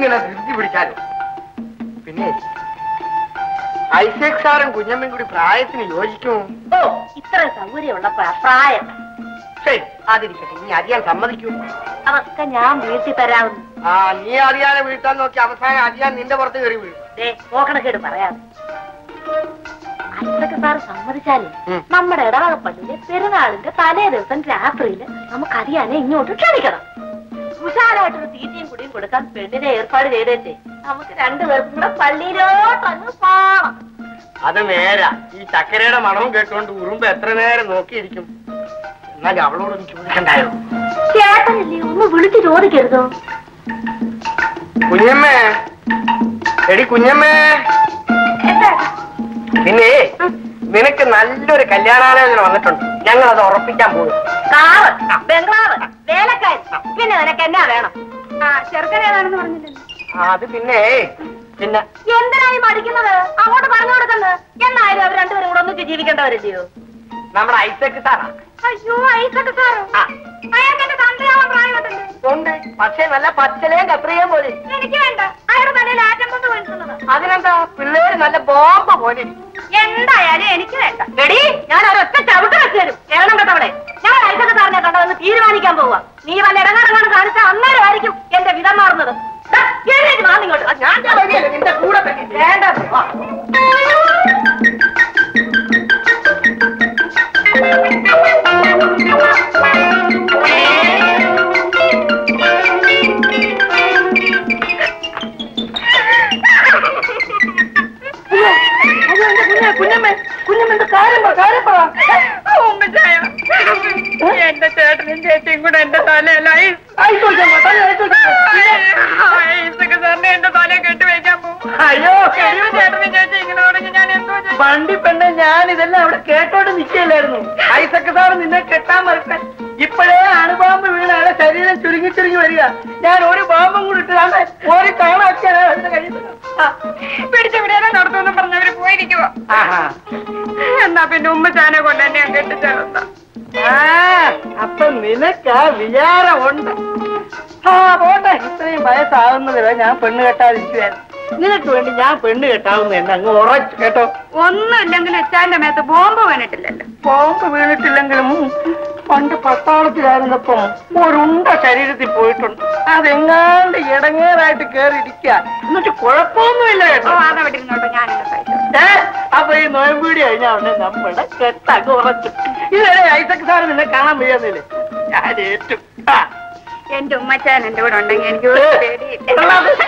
ഇങ്ങനെ ധൃതി പിടിച്ചാലോ പിന്നെ ഐസക് സാറും കുഞ്ഞമ്മയും കൂടി പ്രായത്തിന് യോജിക്കും ഓ ഇത്ര സൗകര്യമുള്ളപ്പോ പ്രായം ശരി അതിരിക്കട്ടെ നീ അറിയാൻ സമ്മതിക്കൂ അതൊക്കെ ഞാൻ വീട്ടിൽ തരാവുന്നു ആ നീ അറിയാതെ വീട്ടാൻ നോക്കി അവസാനം അറിയാൻ നിന്റെ പുറത്ത് കയറി വീഴും ദേ നോക്കണക്കേട് പറയാം ഐസക് സാർ സമ്മതിച്ചാലേ ഉം. നമ്മുടെ ഇടവകപ്പള്ളിയിലെ പെരുന്നാളിന്റെ തലേ ദിവസം രാത്രിയില് നമുക്ക് അറിയാനെ ഇങ്ങോട്ട് ക്ഷണിക്കണം ഉഷാരായിട്ടൊരു തീറ്റയും കുടിയും കൊടുക്കാൻ പെണ്ണിനെ ഏർപ്പാട് ചെയ്തേച്ചേ നമുക്ക് രണ്ടുപേർക്കും കൂടെ പള്ളിയിലോട്ടങ്ങ് പോണം അത് നേരാ ഈ ചക്കരയുടെ മണവും കേട്ടുകൊണ്ട് ഉറുമ്പ് എത്ര നേരം നോക്കിയിരിക്കും എന്നാൽ അവളോടൊന്ന് ചോദിക്കണ്ടായോ ചേട്ടനില്ലേ ഒന്ന് വിളിച്ചു ചോദിക്കരുതോ കുഞ്ഞമ്മേ എടി കുഞ്ഞമ്മേ പിന്നെ നിനക്ക് നല്ലൊരു കല്യാണാലോചന വന്നിട്ടുണ്ട് ഞങ്ങൾ അത് ഉറപ്പിക്കാൻ പോകും കാറ് ബംഗ്ലാവ് വേലക്കാരി പിന്നെ നിനക്ക് എന്നാ വേണം ആ ചെറുക്കനേതാണെന്ന് പറഞ്ഞില്ലല്ലോ അത് പിന്നെ പിന്നെ എന്തിനായി പഠിക്കുന്നത് അങ്ങോട്ട് പറഞ്ഞു കൊടുക്കുന്നത് എന്നായാലും അവർ രണ്ടുപേരും കൂടെ ഒന്നിച്ച് ജീവിക്കേണ്ടവരല്ലയോ നമ്മുടെ ഐസക് സാറാ അയ്യോ ഐസൊക്കെ സാറോ ആ. അയാൾക്ക് എന്റെ തന്തയാവാൻ പ്രായമുണ്ടല്ലേ ഉണ്ട് പക്ഷേ നല്ല പച്ചലയും കത്രികയും പോലെ എനിക്ക് വേണ്ട അയാളുടെ തലയിൽ ആറ്റം കൊണ്ട് വീഴ്ത്തുന്നത് അതിനെന്താ പിള്ളേര് നല്ല ബോംബ പോലെ ഇരിക്കും. എന്തായാലും എനിക്ക് വേണ്ട എടി ഞാൻ ഒരൊറ്റ ചവിട്ട് വെച്ച് തരും കേരളം കേട്ടവിടെ ഞാൻ ഐസക് സാറിനെ കണ്ടതെന്ന് തീരുമാനിക്കാൻ പോവാ നീ വല്ല ഇടങ്ങാറങ്ങാണ് കാണിച്ച അന്നേരമായിരിക്കും എന്റെ വിധം മാറുന്നത് ദാ, എഴുന്നേറ്റ് വാ ഇങ്ങോട്ട്. ആ, ഞാൻ വരികയില്ല, നിന്റെ കൂടെ തന്നെ. വേണ്ട വാ. കുഞ്ഞമ്മേ കുഞ്ഞമ്മന്റെ കാര്യം പറ കാര്യം പറ ഉമ്മച്ചായ എന്റെ ചേട്ടനും ചേച്ചിയും കൂടെ എന്റെ തലയിലായി ആയിക്കോട്ടെ ആയിക്കോട്ടെ ഐസൊക്കെ സാറിനെ എന്റെ തല കെട്ടി വെക്കാൻ പോകും അയ്യോ ചേട്ടനും ചേച്ചി ഇങ്ങനെ തുടങ്ങി ഞാൻ എന്തോ ചെയ്യും വണ്ടി പെണ്ണെ ഞാൻ ഇതെല്ലാം അവിടെ കേട്ടോണ്ട് നിൽക്കല്ലായിരുന്നു ഐസക്ക് സാറ് നിന്നെ കെട്ടാൻ വരട്ടെ ഇപ്പോഴേ അണുബാമ്പ് വീണ അയാളെ ശരീരം ചുരുങ്ങി ചുരുങ്ങി വരിക ഞാൻ ഒരു ബാമ്പും കൂടി ഇട്ടാണ് ഒരു കാണാക്കിയാണ് എന്റെ കയ്യിൽ പിടിച്ചു വിടാനും നടത്തുമെന്നും പറഞ്ഞവര് പോയിരിക്കുവോ എന്നാ പിന്നെ ഉമ്മച്ചാനെ കൊണ്ട് എന്നെ ഞാൻ കെട്ടിച്ചേർന്ന ആ അപ്പൊ നിനക്ക് ആ വിചാരമുണ്ട് ആ പോട്ടെ ഇത്രയും വയസ്സാകുന്നത് വരെ ഞാൻ പെണ്ണ് കെട്ടാതിരിക്കുവായിരുന്നു നിനക്ക് വേണ്ടി ഞാൻ പെണ്ണ് കെട്ടാവുന്ന എന്നെ അങ്ങ് ഉറച്ചു കേട്ടോ ഒന്നുമില്ലെങ്കിൽ എച്ചാന്റെ മേത്ത് ബോംബ് വീണിട്ടില്ലല്ലോ ബോംബ് വീണിട്ടില്ലെങ്കിലും പണ്ട് പട്ടാളത്തിലായിരുന്നപ്പം ഒരുണ്ട ശരീരത്തിൽ പോയിട്ടുണ്ട് അതെങ്ങാണ്ട് ഇടങ്ങേറായിട്ട് കേറിയിരിക്കുക എന്നിട്ട് കുഴപ്പമൊന്നുമില്ല ഓ കേട്ടോ അതവിടെ ഇരുന്നോട്ടെ ഞാനിങ്ങനെ കഴിച്ചു ഏ? അപ്പൊ ഈ നോയമ്പീടി കഴിഞ്ഞാ ഉടനെ നമ്മുടെ കെട്ടങ്ങ് ഉറച്ചു ഇതുവരെ ഐസക് സാറ് നിന്നെ കാണാൻ വയ്യാന്നില്ലേ ഞാൻ ഏറ്റു ആ. എന്റെ ഉമ്മച്ചാൻ എന്റെ കൂടെ ഉണ്ടെങ്കിൽ എനിക്ക് ഒരു പേടിയില്ല